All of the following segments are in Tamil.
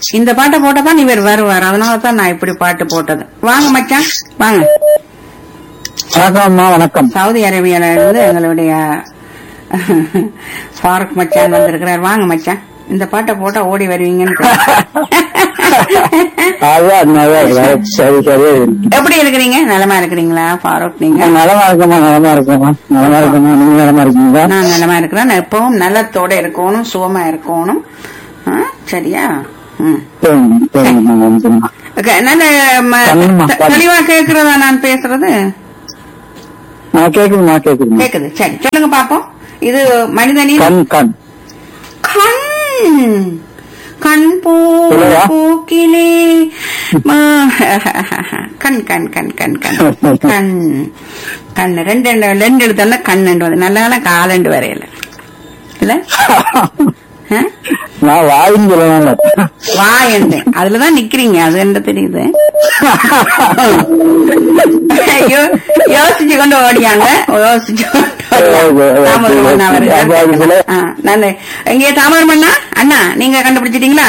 இந்த பாட்டை போட்டதான் இவர் வருவார் அதனாலதான் நான் இப்படி பாட்டு போட்டது வாங்க மச்சான் வாங்க வணக்கம்மா வணக்கம் சவுதி அரேபியால இருந்து எங்களுடைய ஃபாரூக் மச்சான் வந்திருக்கிறார் வாங்க மச்சான் இந்த பாட்டை போட்டா ஓடி வருவீங்கன்னு அதான் நல்லா இருக்கு. சரி சரி எப்படி இருக்கிறீங்க நலமா இருக்கிறீங்களா ஃபாரூக் நீங்க நலமா இருக்கமா நலமா இருக்கமா நலமா இருக்கமா நீங்க நலமா இருக்கீங்களா நான் நலமா இருக்கிறேன் நான் எப்பவும் நலத்தோட இருக்கணும் சுகமா இருக்கணும் ஆ, சரியா ம் சரிங்க சரிங்கம்மா நன்றிம்மா ஓகே, நல்ல ம, கண்ணுமா, தெ- கண். தெளிவா கேக்குறதா நான் பேசுறது நான் கேக்குதுமா கேக்குதுமா கேக்குது சரி சொல்லுங்க பாப்போம் இது மனிதனின் கண் கண் கண் கண் போ சொல்லுடா. போக்கிலே ம- கண் கண் கண் கண் கண் கண் கண் ரெண்டு ரெண்டு ரெண்டு எடுத்தோம்னா கண் வந்து நல்ல காலண்டு வரையில இல்ல ஆ? நான் வாயின்னு சொல்லணும் வாயண்டு அதுலதான் நிக்கிறீங்க அது என்ன தெரியுது ஐயோ யோசிச்சு கொண்டு ஓடியாங்க யோசிச்சு கொண்டு ஓடியாங்க. தாமதம் அண்ணா வருகிறார். ஆ, நானு எங்கே தாமதம் அண்ணா அண்ணா நீங்க கண்டுபிடிச்சிட்டீங்களா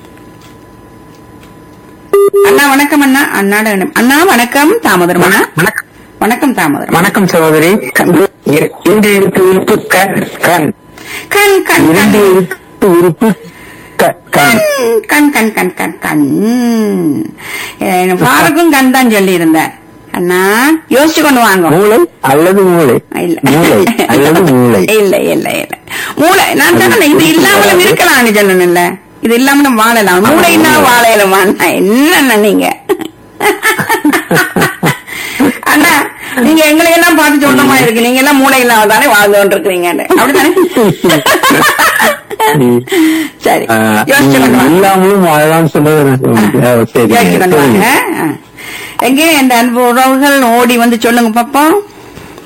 அண்ணா வணக்கம் அண்ணா அண்ணாட வேணும். அண்ணா வணக்கம் தாமோதரம் அண்ணா வணக்கம் வணக்கம் தாமோதரம் வணக்கம் சகோதரி இரண்டு எழுத்து உறுப்பு கண் கண் கண் கண் இரண்டு கண் எழுத்து உறுப்பு க- கண் கண் கண் கண் கண் கண் கண் பாருக்கும் கண் தான் சொல்லி இருந்தேன் அண்ணா யோசிச்சு கொண்டு வாங்க மூளை அல்லது மூளை இல்ல மூளை அல்லது மூளை இல்ல இல்ல இல்ல மூளை நான் சொன்னேன் இது இல்லாமலும் இருக்கலாம்னு சொன்னேன்ல இது இல்லாமலும் வாழலாம் மூளைன்னா வாழையிலுமா என்ன நீங்க அண்ணா நீங்க எங்களை எல்லாம் பார்த்து சொல்ற மாதிரி இருக்கு நீங்க எல்லாம் மூளை இல்லாம தானே வாழ்ந்து கொண்டு இருக்கிறீங்க அப்படித்தானே சரி ஆஹ் யோசிச்சு கொண்டு வாங்க. இல்லாமலும் வாழலாம்னு சொன்னது சரி யோசிச்சு கொண்டு வாங்க சரிங்க. ஆ. எங்கே எந்த அன்பு உறவுகள் ஓடி வந்து சொல்லுங்க பாப்போம்